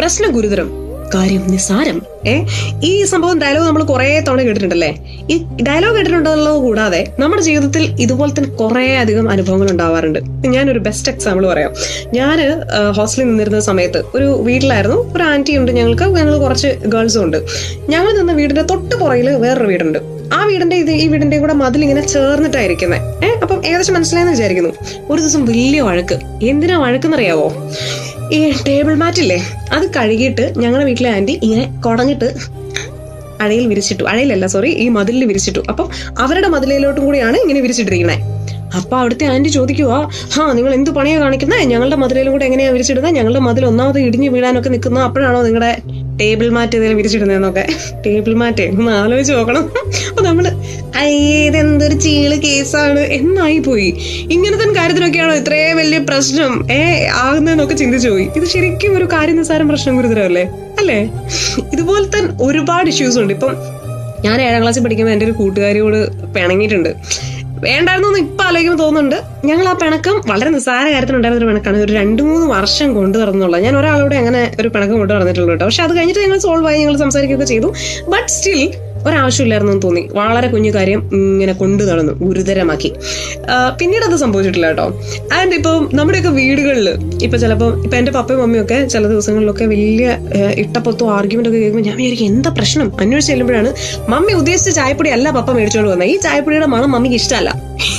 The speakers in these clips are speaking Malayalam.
പ്രശ്നം ഗുരുതരം കാര്യം നിസാരം ഏ ഈ സംഭവം ഡയലോഗ് നമ്മൾ കുറെ തവണ കേട്ടിട്ടുണ്ടല്ലേ ഈ ഡയലോഗ് കേട്ടിട്ടുണ്ടെന്നുള്ളത് കൂടാതെ നമ്മുടെ ജീവിതത്തിൽ ഇതുപോലെ തന്നെ കുറെ അധികം അനുഭവങ്ങൾ ഉണ്ടാവാറുണ്ട് ഞാനൊരു ബെസ്റ്റ് എക്സാമ്പിൾ പറയാം ഞാൻ ഹോസ്റ്റലിൽ നിന്നിരുന്ന സമയത്ത് ഒരു വീട്ടിലായിരുന്നു ഒരു ആന്റി ഉണ്ട് ഞങ്ങൾക്ക് ഞങ്ങൾ കുറച്ച് ഗേൾസും ഉണ്ട് ഞങ്ങൾ നിന്ന വീടിന്റെ തൊട്ട് പുറകിൽ വേറൊരു വീടുണ്ട് ആ വീടിന്റെ ഇത് ഈ വീടിന്റെ കൂടെ മതിൽ ഇങ്ങനെ ചേർന്നിട്ടായിരിക്കുന്നത് ഏഹ് അപ്പം ഏകദേശം മനസ്സിലായെന്ന് വിചാരിക്കുന്നു ഒരു ദിവസം വലിയ വഴക്ക് എന്തിനാ വഴക്കെന്നറിയാവോ ഈ ടേബിൾ മാറ്റ് ഇല്ലേ അത് കഴുകിയിട്ട് ഞങ്ങളുടെ വീട്ടിലെ ആന്റി ഇങ്ങനെ കുടഞ്ഞിട്ട് അഴയിൽ വിരിച്ചിട്ടു അഴയിലല്ല സോറി ഈ മതിലിൽ വിരിച്ചിട്ടു അപ്പം അവരുടെ മതിലിലോട്ടും കൂടിയാണ് ഇങ്ങനെ വിരിച്ചിട്ടിരിക്കുന്നത് അപ്പൊ അവിടുത്തെ ആന്റി ചോദിക്കുക ഹാ നിങ്ങൾ എന്ത് പണിയാ കാണിക്കുന്നത് ഞങ്ങളുടെ മതിലിലും കൂടെ എങ്ങനെയാ വിരിച്ചിടുന്നത് ഞങ്ങളുടെ മതിൽ ഒന്നാമത് ഇടിഞ്ഞു വീഴാനൊക്കെ നിൽക്കുന്ന അപ്പോഴാണോ നിങ്ങളുടെ ടേബിൾ മാറ്റ് ഇതിൽ വിരിച്ചിടുന്നതെന്നൊക്കെ ടേബിൾ മാറ്റ് ഒന്ന് ആലോചിച്ച് നോക്കണം അപ്പൊ നമ്മള് അയ്യേ ഇതെന്തൊരു ചീള് കേസാണ് എന്നായി പോയി ഇങ്ങനത്തെ കാര്യത്തിനൊക്കെയാണോ ഇത്രയും വലിയ പ്രശ്നം ഏ ആകുന്നതെന്നൊക്കെ ചിന്തിച്ചു പോയി ഇത് ശരിക്കും ഒരു കാര്യം നിസ്സാരം പ്രശ്നം ഗുരുതരമല്ലേ അല്ലേ ഇതുപോലത്തെ ഒരുപാട് ഇഷ്യൂസ് ഉണ്ട് ഇപ്പം ഞാൻ ഏഴാം ക്ലാസ്സിൽ പഠിക്കുമ്പോൾ എൻ്റെ ഒരു കൂട്ടുകാരിയോട് പിണങ്ങിയിട്ടുണ്ട് വേണ്ടായിരുന്നു എന്ന് ഇപ്പൊ ആലോചിക്കുമ്പോൾ തോന്നുന്നുണ്ട് ഞങ്ങൾ ആ പിണക്കം വളരെ നിസ്സാര കാര്യത്തിനുണ്ടായിരുന്ന ഒരു പിണക്കാണ് ഒരു രണ്ട് മൂന്ന് വർഷം കൊണ്ടു നടന്നുള്ളത് ഞാൻ ഒരാളോട് അങ്ങനെ ഒരു പിണക്കം കൊണ്ടു നടന്നിട്ടുള്ളൂ കേട്ടോ പക്ഷെ അത് കഴിഞ്ഞിട്ട് ഞങ്ങൾ സോൾവ് ആയി ഞങ്ങൾ സംസാരിക്കുകയൊക്കെ ചെയ്തു ബട്ട് സ്റ്റിൽ ഒരാവശ്യമില്ലായിരുന്നു എന്ന് തോന്നി വളരെ കുഞ്ഞു കാര്യം ഇങ്ങനെ കൊണ്ടു നടന്നു ഗുരുതരമാക്കി ആ, പിന്നീട് അത് സംഭവിച്ചിട്ടില്ല കേട്ടോ ആൻഡ് ഇപ്പം നമ്മുടെയൊക്കെ വീടുകളിൽ ഇപ്പൊ ചിലപ്പോൾ ഇപ്പൊ എന്റെ പപ്പയും മമ്മിയും ഒക്കെ ചില ദിവസങ്ങളിലൊക്കെ വലിയ ഏഹ്, ഇട്ടപ്പൊത്തോ ആർഗ്യുമെന്റ് ഒക്കെ കേൾക്കുമ്പോൾ ഞാൻ വിചാരിക്കും എന്താ പ്രശ്നം അന്വേഷിച്ച് ചെല്ലുമ്പോഴാണ് മമ്മി ഉദ്ദേശിച്ച ചായപ്പൊടി അല്ല പപ്പ മേടിച്ചോണ്ട് വന്നത് ഈ ചായപ്പൊടിയുടെ മണം മമ്മിക്ക് ഇഷ്ടമല്ല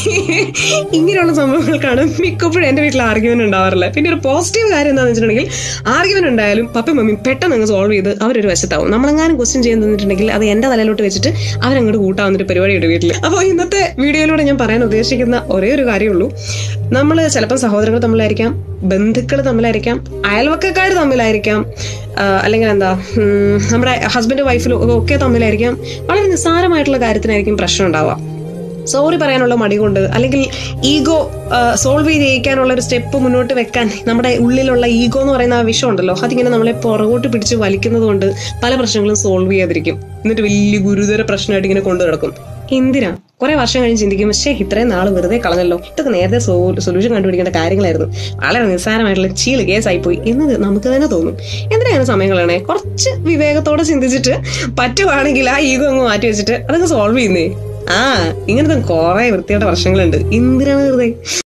ഇങ്ങനെയുള്ള സംഭവങ്ങൾക്കാണ് മിക്കപ്പോഴും എന്റെ വീട്ടിൽ ആർഗ്യുമെന്റ് ഉണ്ടാവാറില്ല പിന്നെ ഒരു പോസിറ്റീവ് കാര്യം എന്താണെന്ന് വെച്ചിട്ടുണ്ടെങ്കിൽ ആർഗ്യുമെന്റ് ഉണ്ടായാലും പപ്പയും മമ്മിയും പെട്ടെന്ന് അങ്ങ് സോൾവ് ചെയ്ത് അവരൊരു വശത്താവും നമ്മളെങ്ങാനും ക്വസ്റ്റ്യൻ ചെയ്യാൻ തന്നിട്ടുണ്ടെങ്കിൽ അത് എന്റെ തലയിലോട്ട് വെച്ചിട്ട് അവരങ്ങോട്ട് കൂട്ടാവുന്നൊരു പരിപാടിയുണ്ട് വീട്ടിൽ അപ്പോൾ ഇന്നത്തെ വീഡിയോയിലൂടെ ഞാൻ പറയാൻ ഉദ്ദേശിക്കുന്ന ഒരേ ഒരു കാര്യമുള്ളൂ നമ്മൾ ചിലപ്പോൾ സഹോദരങ്ങൾ തമ്മിലായിരിക്കാം ബന്ധുക്കൾ തമ്മിലായിരിക്കാം അയൽവക്കക്കാർ തമ്മിലായിരിക്കാം ആ, അല്ലെങ്കിൽ എന്താ ഉം, നമ്മുടെ ഹസ്ബൻഡ് വൈഫിലും ഒക്കെ തമ്മിലായിരിക്കാം വളരെ നിസ്സാരമായിട്ടുള്ള കാര്യത്തിനായിരിക്കും പ്രശ്നം ഉണ്ടാവുക സോറി പറയാനുള്ള മടി കൊണ്ട് അല്ലെങ്കിൽ ഈഗോ സോൾവ് ചെയ്യിക്കാനുള്ള ഒരു സ്റ്റെപ്പ് മുന്നോട്ട് വെക്കാൻ നമ്മുടെ ഉള്ളിലുള്ള ഈഗോ എന്ന് പറയുന്ന ആ വിഷം ഉണ്ടല്ലോ അതിങ്ങനെ നമ്മളെ പുറകോട്ട് പിടിച്ച് വലിക്കുന്നത് കൊണ്ട് പല പ്രശ്നങ്ങളും സോൾവ് ചെയ്യാതിരിക്കും എന്നിട്ട് വലിയ ഗുരുതര പ്രശ്നമായിട്ട് ഇങ്ങനെ കൊണ്ടു നടക്കും എന്തിനാ കുറെ വർഷം കഴിഞ്ഞ് ചിന്തിക്കും പക്ഷേ ഇത്രയും നാൾ വെറുതെ കളഞ്ഞല്ലോ ഇതൊക്കെ നേരത്തെ സൊല്യൂഷൻ കണ്ടുപിടിക്കേണ്ട കാര്യങ്ങളായിരുന്നു വളരെ നിസ്സാരമായിട്ടുള്ള ചീള് കേസായി പോയി എന്ന് നമുക്ക് തന്നെ തോന്നും എന്തിനാണ് സമയം കളയണേ കുറച്ച് വിവേകത്തോടെ ചിന്തിച്ചിട്ട് പറ്റുവാണെങ്കിൽ ആ ഈഗോ അങ്ങ് മാറ്റി വെച്ചിട്ട് അതൊക്കെ സോൾവ് ചെയ്യുന്നേ ആ ഇങ്ങനത്തെ കുറെ വൃത്തിയുടെ പ്രശ്നങ്ങളുണ്ട് എന്തിനാണ് വെറുതെ